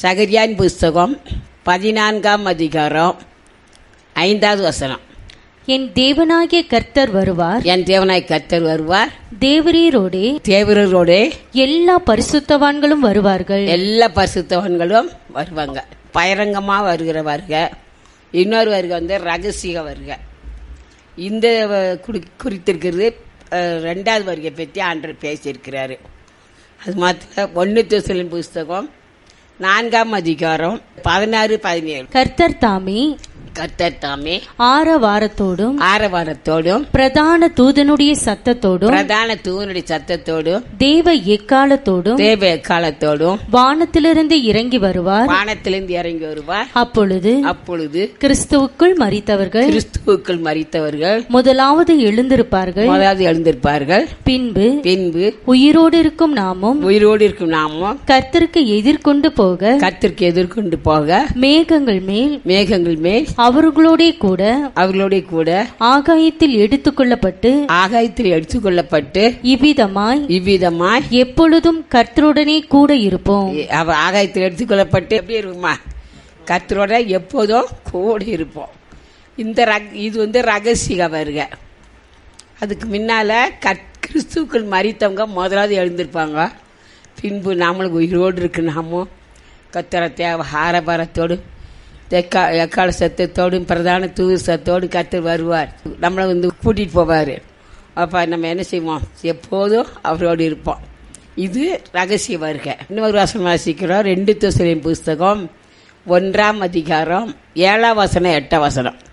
சகரியான் புஸ்தகம் பதினான்காம் அதிகாரம் ஐந்தாவது வசனம் என் தேவனாகிய கர்த்தர் வருவார் என் தேவனாய் கர்த்தர் வருவார் தேவரீரோடே தேவரோடே எல்லா பரிசுத்தவான்களும் வருவார்கள் எல்லா பரிசுத்தவன்களும் வருவாங்க பயிரங்கமா வருகிற வருக இன்னொரு வருகை வந்து ரகசிய வருக இந்த வ- குறி- குறித்திருக்கிறது அஹ், ரெண்டாவது வருகை பற்றி ஆண்டர் பேசியிருக்கிறாரு அது மாத்திரம் ஒன்று திசலின் புஸ்தகம் நான்காம் அதிகாரம் பதினாறு பதினேழு கர்த்தர் தாமே கர்த்தர் தாமே ஆர வாரத்தோடும் ஆரவாரத்தோடும் பிரதான தூதனுடைய சத்தத்தோடும் பிரதான தூவனுடைய சத்தத்தோடும் தேவ எக்காலத்தோடும் தேவ எக்காலத்தோடும் வானத்திலிருந்து இறங்கி வருவார் வானத்திலிருந்து இறங்கி வருவார் அப்பொழுது அப்பொழுது கிறிஸ்துவுக்குள் மரித்தவர்கள் கிறிஸ்துவுக்குள் மரித்தவர்கள் முதலாவது எழுந்திருப்பார்கள் முதலாவது எழுந்திருப்பார்கள் பின்பு பின்பு உயிரோடு இருக்கும் நாமும் உயிரோடு இருக்கும் நாமும் கர்த்தருக்கு எதிர்கொண்டு போக கர்த்தருக்கு எதிர்கொண்டு போக மேகங்கள் மேல் மேகங்கள் மேல் அவர்களோடே கூட அவர்களோட கூட ஆகாயத்தில் எடுத்துக்கொள்ளப்பட்டு ஆகாயத்தில் எடுத்துக்கொள்ளப்பட்டு இவ்விதமாய் இவ்விதமாய் எப்பொழுதும் கர்த்தருடனே கூட இருப்போம் அவ ஆகாயத்தில் எடுத்துக்கொள்ளப்பட்டு எப்படி இருக்குமா கர்த்தரோட எப்போதும் கூட இருப்போம் இந்த ரக இது வந்து ரகசிய வருக அதுக்கு முன்னால கத் கிறிஸ்துவுக்குள் மறித்தவங்க முதலாவது எழுந்திருப்பாங்க பின்பு நாமளும் உயிரோடு இருக்கு நாமும் கத்திரத்தை ஆரபாரத்தோடு எக்கா எக்கால சத்தத்தோடும் பிரதான தூது சத்தோடு கத்தர் வருவார் நம்மளை வந்து கூட்டிகிட்டு போவார் அப்போ நம்ம என்ன செய்வோம் எப்போதும் அவரோடு இருப்போம் இது ரகசிய வருக இன்னொரு வசனம் வாசிக்கிறோம் ரெண்டு தோசலின் புஸ்தகம் ஒன்றாம் அதிகாரம் ஏழாம் வசனம் எட்டாம் வசனம்